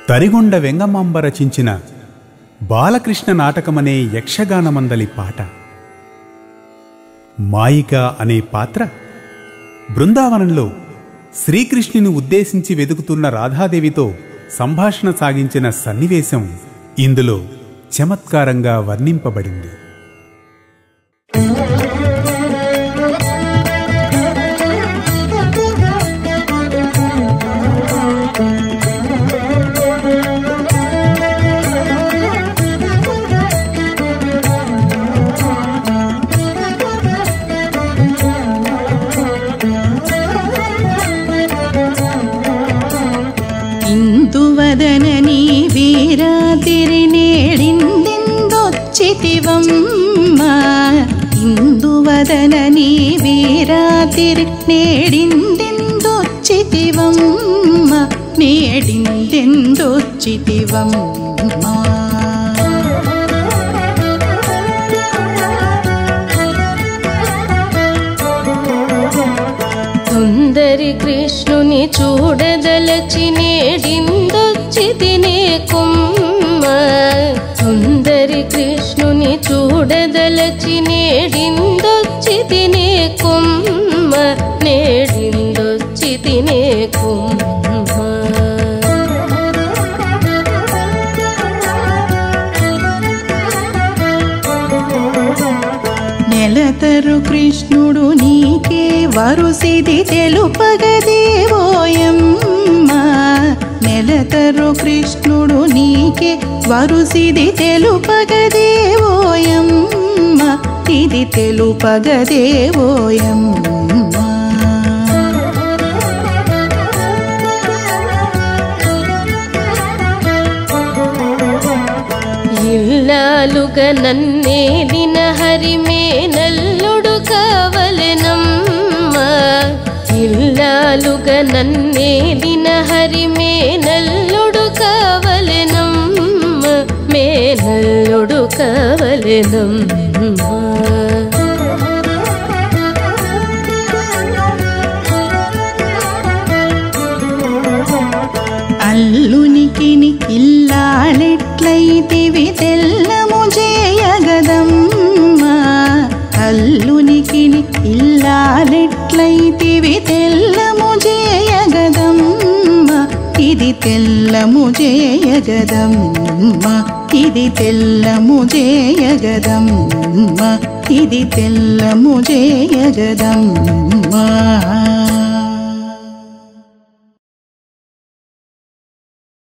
తరిగొండ వెంగమాంబ రచించిన బాలకృష్ణ నాటకమనే యక్షగానమందలి పాట మాయిక అనే పాత్ర బృందావనంలో శ్రీకృష్ణుని ఉద్దేశించి వెతుకుతున్న రాధాదేవితో సంభాషణ సాగించిన సన్నివేశం ఇందులో చమత్కారంగా వర్ణింపబడింది ಇಂದುವದನ ನೀ ವೀರಾತಿರಿ ನೇಡಿಂದೆಂದೊಚ್ಚಿತಿವಮ್ಮ ಇಂದುವದನ ನೀ ವೀರಾತಿರಿ ನೇಡಿಂದೆಂದೊಚ್ಚಿತಿವಮ್ಮ నేడిందెందొచ్చితివమ్మ సుందరి కృష్ణుని చూడదలచి నేడిందొచ్చి తినే కొమ్మ సుందరి కృష్ణుని చూడదలచి నేడిందొచ్చి తినే కొమ్మ నేడిందొచ్చి తినే కొమ్మ నెలతరు కృష్ణుడు నీకే వరుసిది తెలుపగదేవోయమ్మ నెలతరు కృష్ణుడు నీకే వరుసిది తెలుపగదేవోయమ్మ ఇది తెలుపగదేవోయమ్మ ఇల్లాలుగా నన్నేలిన హరిమే నల్లుడు కావలెనమ్మ ఇల్లాలుగా నన్నేలిన హరిమే నల్లుడు కావలెనమ్మ మే నల్లుడు కావలెనమ్మ అల్లునికిని ఇల్లాలెట్లయితివి తెల్లము చేయగదమ్మ అల్లునికిని ఇల్లాలెట్లయితివి తెల్లము చేయగదమ్మ ఇది తెల్లము చేయగదమ్మ ఇది తెల్లము చేయగదమ్మ ఇది తెల్లము చేయగదమ్మ